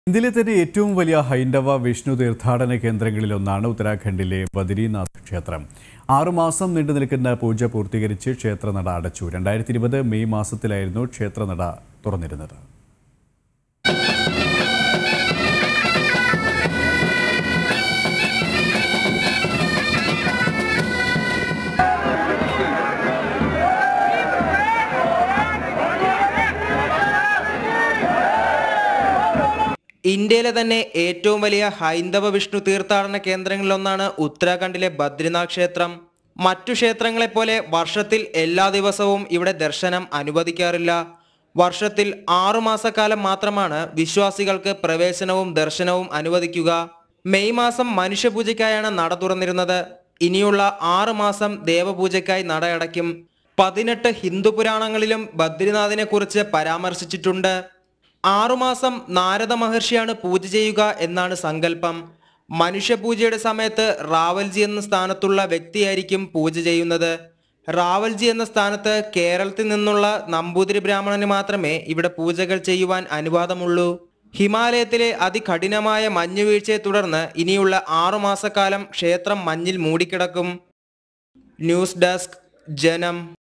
ഇന്ത്യയിലെ തന്നെ ഏറ്റവും വലിയ ഹൈന്ദവ വിഷ്ണു തീർത്ഥാടന കേന്ദ്രങ്ങളിലൊന്നാണ് ഉത്തരാഖണ്ഡിലെ ബദ്രീനാഥ് ക്ഷേത്രം ആറുമാസം നീണ്ടു നിൽക്കുന്ന പൂജ പൂർത്തീകരിച്ച് ക്ഷേത്രനട അടച്ചു രണ്ടായിരത്തി ഇരുപത് മെയ് മാസത്തിലായിരുന്നു ക്ഷേത്രനട തുറന്നിരുന്നത് ഇന്ത്യയിലെ തന്നെ ഏറ്റവും വലിയ ഹൈന്ദവ വിഷ്ണു തീർത്ഥാടന കേന്ദ്രങ്ങളിലൊന്നാണ് ഉത്തരാഖണ്ഡിലെ ബദ്രിനാഥ് ക്ഷേത്രം മറ്റു ക്ഷേത്രങ്ങളെപ്പോലെ വർഷത്തിൽ എല്ലാ ദിവസവും ഇവിടെ ദർശനം അനുവദിക്കാറില്ല വർഷത്തിൽ ആറുമാസക്കാലം മാത്രമാണ് വിശ്വാസികൾക്ക് പ്രവേശനവും ദർശനവും അനുവദിക്കുക മെയ് മാസം മനുഷ്യപൂജയ്ക്കായാണ് നട തുറന്നിരുന്നത് ഇനിയുള്ള ആറ് മാസം ദേവപൂജയ്ക്കായി നട അടയ്ക്കും പതിനെട്ട് ഹിന്ദു പുരാണങ്ങളിലും ബദ്രിനാഥിനെ കുറിച്ച് പരാമർശിച്ചിട്ടുണ്ട് ആറുമാസം നാരദ മഹർഷിയാണ് പൂജ ചെയ്യുക എന്നാണ് സങ്കല്പം മനുഷ്യപൂജയുടെ സമയത്ത് റാവൽജി എന്ന സ്ഥാനത്തുള്ള വ്യക്തിയായിരിക്കും പൂജ ചെയ്യുന്നത് റാവൽജി എന്ന സ്ഥാനത്ത് കേരളത്തിൽ നിന്നുള്ള നമ്പൂതിരി ബ്രാഹ്മണന് മാത്രമേ ഇവിടെ പൂജകൾ ചെയ്യുവാൻ അനുവാദമുള്ളൂ ഹിമാലയത്തിലെ അതികഠിനമായ മഞ്ഞുവീഴ്ചയെ തുടർന്ന് ഇനിയുള്ള ആറുമാസക്കാലം ക്ഷേത്രം മഞ്ഞിൽ മൂടിക്കിടക്കും ന്യൂസ് ഡെസ്ക് ജനം